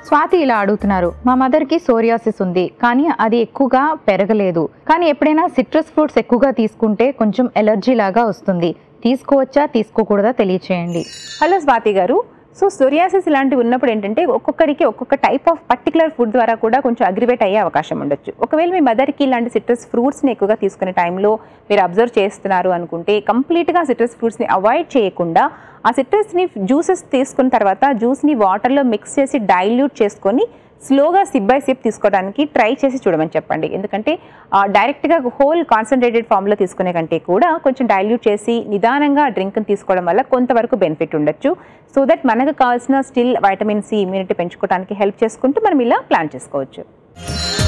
స్వాతి ఇలా అడుగుతున్నారు మా మదర్కి సోరియాసిస్ ఉంది కానీ అది ఎక్కువగా పెరగలేదు కానీ ఎప్పుడైనా సిట్రస్ ఫ్రూట్స్ ఎక్కువగా తీసుకుంటే కొంచెం ఎలర్జీ లాగా వస్తుంది తీసుకోవచ్చా తీసుకోకూడదా తెలియచేయండి హలో స్వాతి గారు సో సోరియాసిస్ ఇలాంటివి ఉన్నప్పుడు ఏంటంటే ఒక్కొక్కరికి ఒక్కొక్క టైప్ ఆఫ్ పర్టికులర్ ఫుడ్ ద్వారా కూడా కొంచెం అగ్రివేట్ అయ్యే అవకాశం ఉండొచ్చు ఒకవేళ మీ మదర్కి ఇలాంటి సిట్రస్ ఫ్రూట్స్ని ఎక్కువగా తీసుకునే టైంలో మీరు అబ్జర్వ్ చేస్తున్నారు అనుకుంటే కంప్లీట్గా సిట్రస్ ఫ్రూట్స్ని అవాయిడ్ చేయకుండా ఆ సిట్రస్ని జ్యూసెస్ తీసుకున్న తర్వాత జ్యూస్ని వాటర్లో మిక్స్ చేసి డైల్యూట్ చేసుకొని స్లోగా సిప్ బై సిప్ తీసుకోవడానికి ట్రై చేసి చూడమని చెప్పండి ఎందుకంటే ఆ, డైరెక్ట్గా హోల్ కాన్సన్ట్రేటెడ్ ఫామ్లో తీసుకునే కంటే కూడా కొంచెం డైల్యూట్ చేసి నిదానంగా డ్రింక్ని తీసుకోవడం వల్ల కొంతవరకు బెనిఫిట్ ఉండొచ్చు సో దట్ మనకు కావాల్సిన స్టిల్ వైటమిన్ సి ఇమ్యూనిటీ పెంచుకోవడానికి హెల్ప్ చేసుకుంటూ మనం ఇలా ప్లాన్ చేసుకోవచ్చు